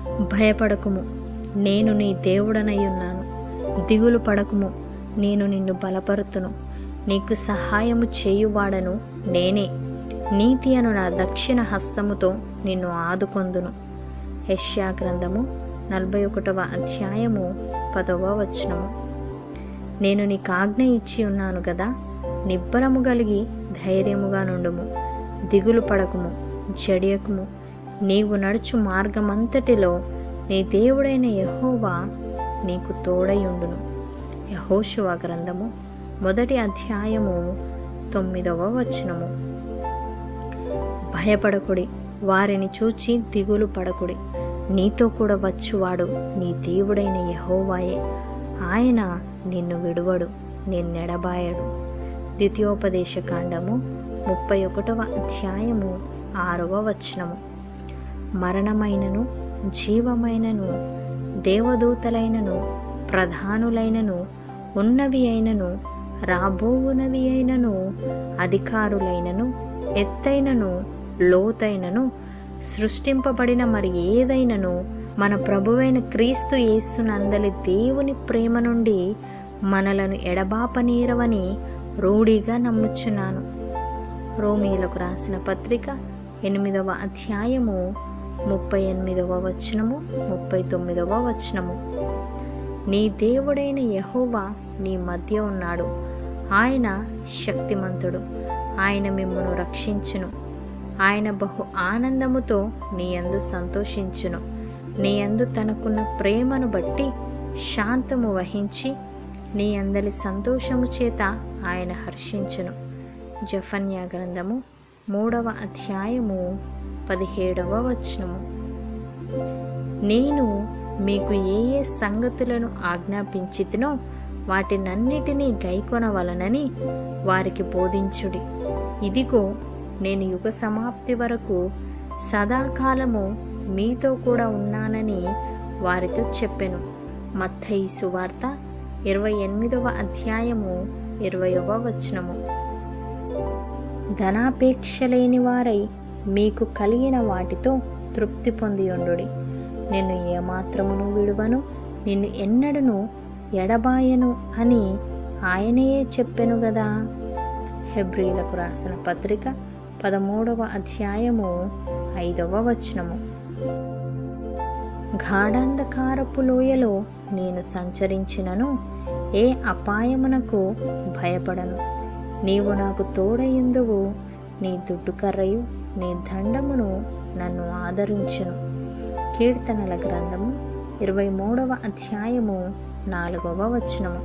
భయపడకుము నేను నీ దేవుడనయ్యున్నాను దిగులు పడకుము నేను నిన్ను బలపరుతును నీకు సహాయము చేయువాడను నేనే నీతి అను నా దక్షిణ హస్తముతో నిన్ను ఆదుకొందును యెషయా గ్రంథము నలభై ఒకటవ అధ్యాయము పదవ వచనము నేను నీకు ఆజ్ఞ ఇచ్చి ఉన్నాను కదా నిబ్బరము కలిగి ధైర్యముగా నుండుము దిగులు పడకుము జడియకుము నీవు నడుచు మార్గమంతటిలో నీ దేవుడైన యహోవా నీకు తోడయుండును యహోశువ గ్రంథము మొదటి అధ్యాయము తొమ్మిదవ వచనము భయపడకుడి వారిని చూచి దిగులు పడకుడి నీతో కూడా వచ్చువాడు నీ దేవుడైన యహోవాయే ఆయన నిన్ను విడువడు నిన్నెడబాయడు ద్వితీయోపదేశ కాండము ముప్పై ఒకటవ అధ్యాయము ఆరవ వచనము మరణమైనను జీవమైనను దేవదూతలైనను ప్రధానులైనను ఉన్నవి అయినను రాబోవునవి అయినను అధికారులైనను ఎత్తైనను లోతైనను సృష్టింపబడిన మరి ఏదైనను మన ప్రభువైన క్రీస్తు యేసునందలి దేవుని ప్రేమ నుండి మనలను ఎడబాపనీరవని రూఢిగా నమ్ముచున్నాను రోమీలకు రాసిన పత్రిక ఎనిమిదవ అధ్యాయము ముప్పై ఎనిమిదవ వచనము ముప్పై తొమ్మిదవ వచనము నీ దేవుడైన యహోవా నీ మధ్య ఉన్నాడు ఆయన శక్తిమంతుడు ఆయన మిమ్మను రక్షించును ఆయన బహు ఆనందముతో నీ యందు సంతోషించును నీ యందు తనకున్న ప్రేమను బట్టి శాంతము వహించి నీ అందలి సంతోషము చేత ఆయన హర్షించును జఫన్యా గ్రంథము మూడవ అధ్యాయము పదిహేడవ వచనము నేను మీకు ఏ ఏ సంగతులను ఆజ్ఞాపించితినో వాటినన్నిటినీ గైకొనవలనని వారికి బోధించుడి ఇదిగో నేను యుగ సమాప్తి వరకు సదాకాలము మీతో కూడా ఉన్నానని వారితో చెప్పెను మత్తయి సువార్త ఇరవై ఎనిమిదవ అధ్యాయము ఇరవయవ వచనము ధనాపేక్ష లేని వారై మీకు కలిగిన వాటితో తృప్తి పొందియుండుడి నిన్ను ఏమాత్రమును విడువను నిన్ను ఎన్నడను ఎడబాయను అని ఆయనయే చెప్పెను గదా హెబ్రీలకు రాసిన పత్రిక పదమూడవ అధ్యాయము ఐదవ వచనము గాఢాంధకారపు లోయలో నేను సంచరించినను ఏ అపాయమునకు భయపడను నీవు నాకు తోడయిందువు నీ దుడ్డుకర్రయు నీ దండమును నన్ను ఆదరించును కీర్తనల గ్రంథము ఇరవై మూడవ అధ్యాయము నాలుగవ వచనము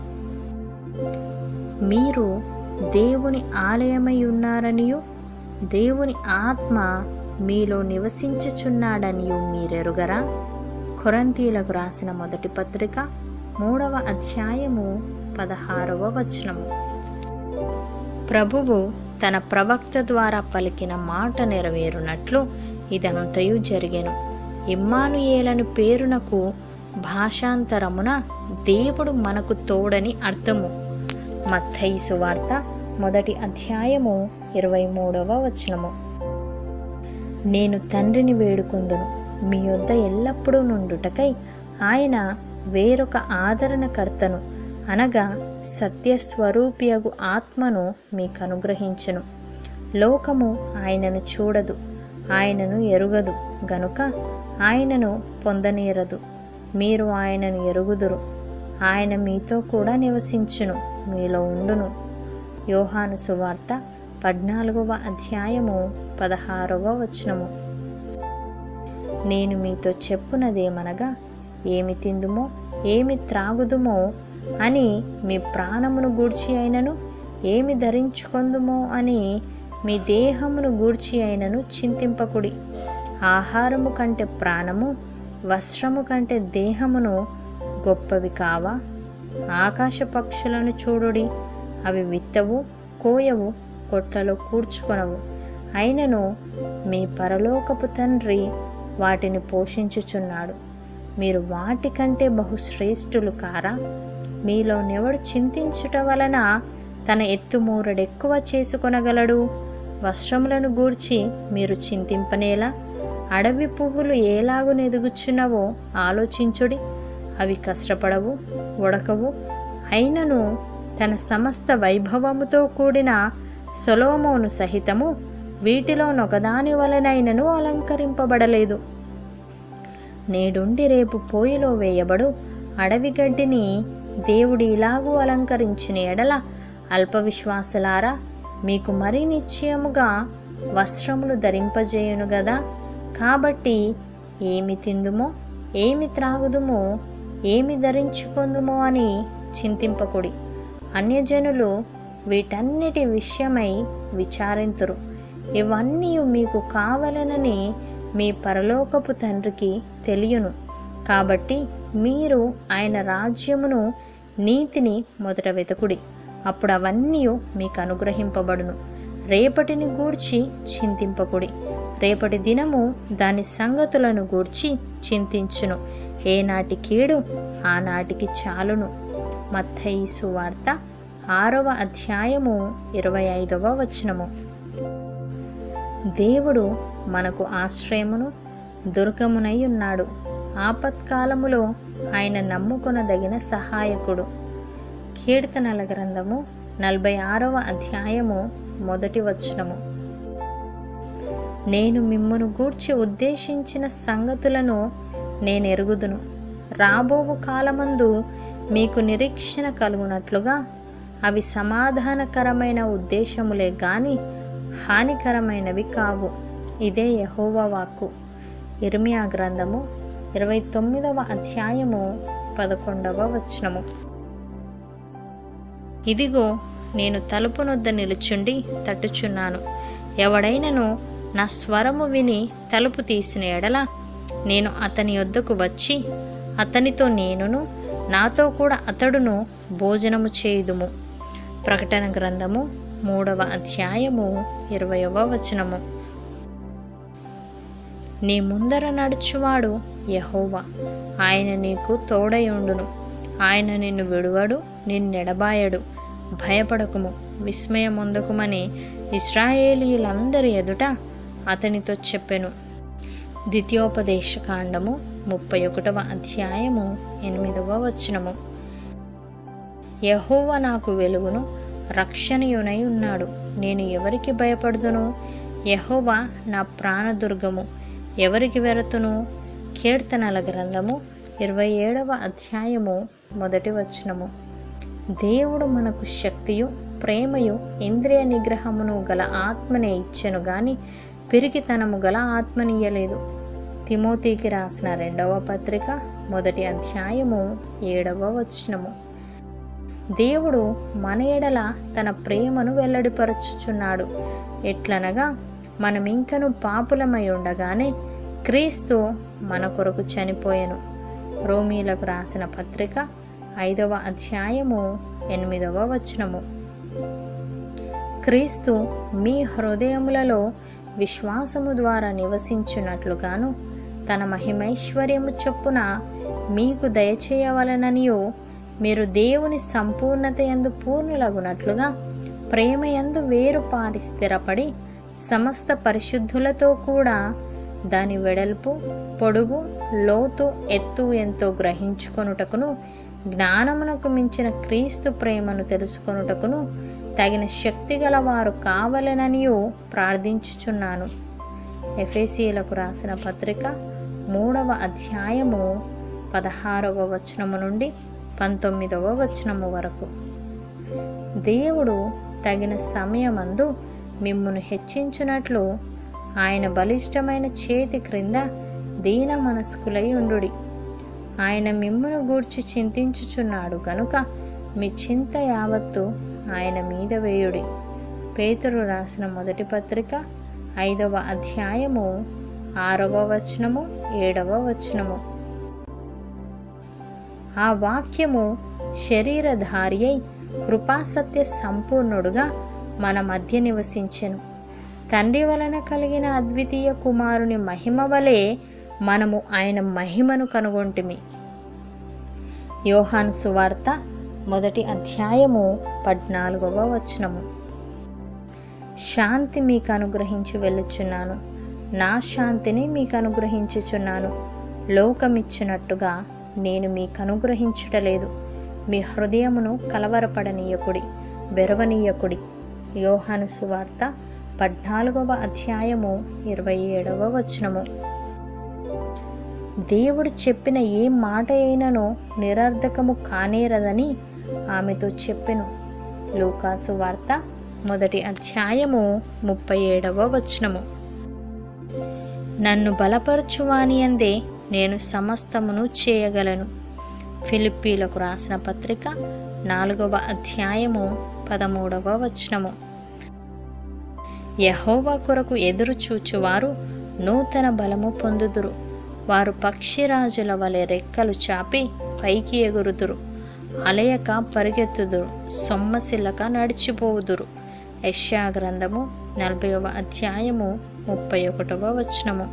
మీరు దేవుని ఆలయమై ఉన్నారనియు దేవుని ఆత్మ మీలో నివసించుచున్నాడనియు మీరెరుగరా కొరంతీలకు రాసిన మొదటి పత్రిక మూడవ అధ్యాయము పదహారవ వచనము ప్రభువు తన ప్రవక్త ద్వారా పలికిన మాట నెరవేరునట్లు ఇదంతయు జరిగెను ఇమ్మానుయేలను పేరునకు భాషాంతరమున దేవుడు మనకు తోడని అర్థము మత్తయి సువార్త మొదటి అధ్యాయము ఇరవై మూడవ వచనము నేను తండ్రిని వేడుకొందును మీ యొద్ద ఎల్లప్పుడూ నుండుటకై ఆయన వేరొక ఆదరణకర్తను అనగా సత్యస్వరూపియగు ఆత్మను మీకు అనుగ్రహించును లోకము ఆయనను చూడదు ఆయనను ఎరుగదు గనుక ఆయనను పొందనీరదు మీరు ఆయనను ఎరుగుదురు ఆయన మీతో కూడా నివసించును మీలో ఉండును యోహాను సువార్త పద్నాలుగవ అధ్యాయము పదహారవ వచనము నేను మీతో చెప్పునదేమనగా ఏమి తిందుమో ఏమి త్రాగుదుమో అని మీ ప్రాణమును గూర్చి అయినను ఏమి ధరించుకొందుమో అని మీ దేహమును గూర్చి అయినను చింతింపకుడి ఆహారము కంటే ప్రాణము వస్త్రము కంటే దేహమును గొప్పవి కావా ఆకాశ పక్షులను చూడుడి అవి విత్తవు కోయవు కొట్లలో కూర్చుకొనవు అయినను మీ పరలోకపు తండ్రి వాటిని పోషించుచున్నాడు మీరు వాటికంటే బహుశ్రేష్ఠులు కారా మీలో నెవడు చింతించుట వలన తన ఎత్తుమూరడెక్కువ చేసుకొనగలడు వస్త్రములను గూర్చి మీరు చింతింపనేలా అడవి పువ్వులు ఏలాగు నెదుగుచున్నవో ఆలోచించుడి అవి కష్టపడవు ఉడకవు అయినను తన సమస్త వైభవముతో కూడిన సొలోమోను సహితము వీటిలో నొకదాని వలనైనను అలంకరింపబడలేదు నేడుండి రేపు పోయిలో వేయబడు అడవి గడ్డిని దేవుడు ఇలాగూ అలంకరించిన ఎడల అల్ప విశ్వాసులారా మీకు మరీ నిశ్చయముగా వస్త్రములు ధరింపజేయును గదా కాబట్టి ఏమి తిందుమో ఏమి త్రాగుదుమో ఏమి ధరించుకుందుమో అని చింతింపకుడి అన్యజనులు వీటన్నిటి విషయమై విచారింతురు ఇవన్నీ మీకు కావలనని మీ పరలోకపు తండ్రికి తెలియను కాబట్టి మీరు ఆయన రాజ్యమును నీతిని మొదట వెతుకుడి అప్పుడు అవన్నీ మీకు అనుగ్రహింపబడును రేపటిని గూర్చి చింతింపకుడి రేపటి దినము దాని సంగతులను గూర్చి చింతించును ఏనాటి కీడు ఆనాటికి చాలును మత్తయి సువార్త ఆరవ అధ్యాయము ఇరవై ఐదవ వచనము దేవుడు మనకు ఆశ్రయమును దుర్గమునై ఉన్నాడు ఆపత్కాలములో ఆయన నమ్ముకొనదగిన సహాయకుడు కీర్తనల గ్రంథము నలభై ఆరవ అధ్యాయము మొదటి వచనము నేను మిమ్మును గూర్చి ఉద్దేశించిన సంగతులను నేను ఎరుగుదును రాబోవు కాలమందు మీకు నిరీక్షణ కలుగునట్లుగా అవి సమాధానకరమైన ఉద్దేశములే గాని హానికరమైనవి కావు ఇదే యహోవా వాక్కు ఇర్మియా గ్రంథము ఇరవై తొమ్మిదవ అధ్యాయము పదకొండవ వచనము ఇదిగో నేను తలుపు నొద్ద నిలుచుండి తట్టుచున్నాను ఎవడైనను నా స్వరము విని తలుపు తీసిన ఎడల నేను అతని వద్దకు వచ్చి అతనితో నేనును నాతో కూడా అతడును భోజనము చేయుదుము ప్రకటన గ్రంథము మూడవ అధ్యాయము ఇరవయవ వచనము నీ ముందర నడుచువాడు యహోవా ఆయన నీకు తోడయుండును ఆయన నిన్ను విడువడు నిన్నెడబాయడు భయపడకుము విస్మయమొందకుమని ఇస్రాయేలీయులందరి ఎదుట అతనితో చెప్పెను ద్వితీయోపదేశకాండము ముప్పై ఒకటవ అధ్యాయము ఎనిమిదవ వచనము యహోవ నాకు వెలుగును రక్షణయునై ఉన్నాడు నేను ఎవరికి భయపడుదును యహోవా నా ప్రాణదుర్గము ఎవరికి వెరతును కీర్తనల గ్రంథము ఇరవై ఏడవ అధ్యాయము మొదటి వచనము దేవుడు మనకు శక్తియు ప్రేమయు ఇంద్రియ నిగ్రహమును గల ఆత్మనే ఇచ్చెను గాని పిరికితనము గల ఆత్మనియ్యలేదు తిమోతికి రాసిన రెండవ పత్రిక మొదటి అధ్యాయము ఏడవ వచనము దేవుడు మన ఎడల తన ప్రేమను వెల్లడిపరచుచున్నాడు ఎట్లనగా మనం ఇంకను పాపులమై ఉండగానే క్రీస్తు మన కొరకు చనిపోయెను రోమీలకు రాసిన పత్రిక ఐదవ అధ్యాయము ఎనిమిదవ వచనము క్రీస్తు మీ హృదయములలో విశ్వాసము ద్వారా నివసించున్నట్లుగాను తన మహిమైశ్వర్యము చొప్పున మీకు దయచేయవలననియో మీరు దేవుని సంపూర్ణత ఎందు పూర్ణులగునట్లుగా ప్రేమ యందు వేరు పారి స్థిరపడి సమస్త పరిశుద్ధులతో కూడా దాని వెడల్పు పొడుగు లోతు ఎత్తు ఎంతో గ్రహించుకొనుటకును జ్ఞానమునకు మించిన క్రీస్తు ప్రేమను తెలుసుకొనుటకును తగిన శక్తి గలవారు కావలననియో ప్రార్థించుచున్నాను ఎఫేసీలకు రాసిన పత్రిక మూడవ అధ్యాయము పదహారవ వచనము నుండి పంతొమ్మిదవ వచనము వరకు దేవుడు తగిన సమయమందు మిమ్మును హెచ్చించునట్లు ఆయన బలిష్టమైన చేతి క్రింద దీన మనస్కులై ఉండుడి ఆయన మిమ్మును గూర్చి చింతించుచున్నాడు గనుక మీ చింత యావత్తు ఆయన మీద వేయుడి పేతురు రాసిన మొదటి పత్రిక ఐదవ అధ్యాయము ఆరవ వచనము ఏడవ వచనము ఆ వాక్యము శరీరధారి అయి కృపాసత్య సంపూర్ణుడుగా మన మధ్య నివసించెను తండ్రి వలన కలిగిన అద్వితీయ కుమారుని మహిమ వలె మనము ఆయన మహిమను కనుగొంటిమి యోహాను సువార్త మొదటి అధ్యాయము పద్నాలుగవ వచనము శాంతి మీకు అనుగ్రహించి వెళ్ళుచున్నాను నా శాంతిని మీకు అనుగ్రహించుచున్నాను లోకమిచ్చినట్టుగా నేను మీకు అనుగ్రహించుటలేదు మీ హృదయమును కలవరపడనీయకుడి బెరవనీయకుడి యోహాను సువార్త పద్నాలుగవ అధ్యాయము ఇరవై ఏడవ వచనము దేవుడు చెప్పిన ఏ మాట అయినను నిరర్ధకము కానేరదని ఆమెతో చెప్పెను లూకాసు వార్త మొదటి అధ్యాయము ముప్పై ఏడవ వచనము నన్ను బలపరచువాని అందే నేను సమస్తమును చేయగలను ఫిలిప్పీలకు రాసిన పత్రిక నాలుగవ అధ్యాయము పదమూడవ వచనము యహోవా కొరకు ఎదురు చూచువారు నూతన బలము పొందుదురు వారు పక్షిరాజుల వలె రెక్కలు చాపి పైకి ఎగురుదురు అలయక పరిగెత్తుదురు సొమ్మసిల్లక నడిచిపోవుదురు యష్యా గ్రంథము నలభైవ అధ్యాయము ముప్పై ఒకటవ వచనము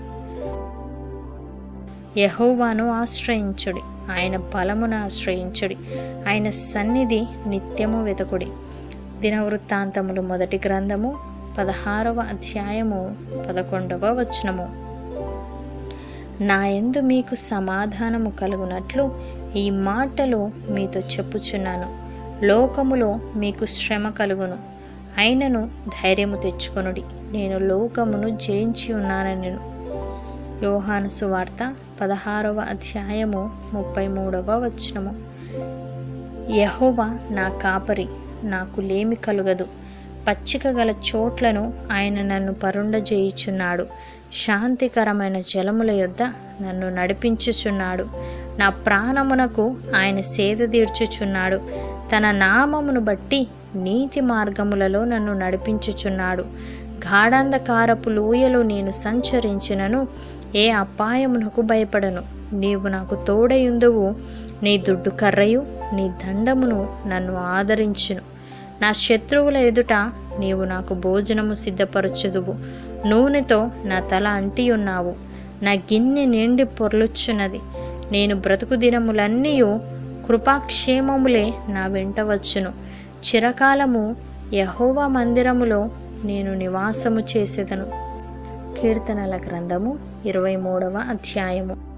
యహోవాను ఆశ్రయించుడి ఆయన బలమును ఆశ్రయించుడి ఆయన సన్నిధి నిత్యము వెతకుడి దినవృత్తాంతములు మొదటి గ్రంథము పదహారవ అధ్యాయము పదకొండవ వచనము నా యందు మీకు సమాధానము కలుగునట్లు ఈ మాటలు మీతో చెప్పుచున్నాను లోకములో మీకు శ్రమ కలుగును అయినను ధైర్యము తెచ్చుకొనుడి నేను లోకమును జయించి ఉన్నానని యోహాను సువార్త పదహారవ అధ్యాయము ముప్పై మూడవ వచనము యహోవా నా కాపరి నాకు లేమి కలుగదు పచ్చిక గల చోట్లను ఆయన నన్ను పరుండజేయుచున్నాడు శాంతికరమైన జలముల యొద్ద నన్ను నడిపించుచున్నాడు నా ప్రాణమునకు ఆయన సేద తీర్చుచున్నాడు తన నామమును బట్టి నీతి మార్గములలో నన్ను నడిపించుచున్నాడు గాఢాంధకారపు లోయలో నేను సంచరించినను ఏ అపాయమునకు భయపడను నీవు నాకు తోడయుందువు నీ దుడ్డు కర్రయు నీ దండమును నన్ను ఆదరించును నా శత్రువుల ఎదుట నీవు నాకు భోజనము సిద్ధపరచుదువు నూనెతో నా తల అంటి ఉన్నావు నా గిన్నె నిండి పొర్లుచున్నది నేను బ్రతుకు దినములన్నీ కృపాక్షేమములే నా వెంట వచ్చును చిరకాలము యహోవా మందిరములో నేను నివాసము చేసేదను కీర్తనల గ్రంథము ఇరవై మూడవ అధ్యాయము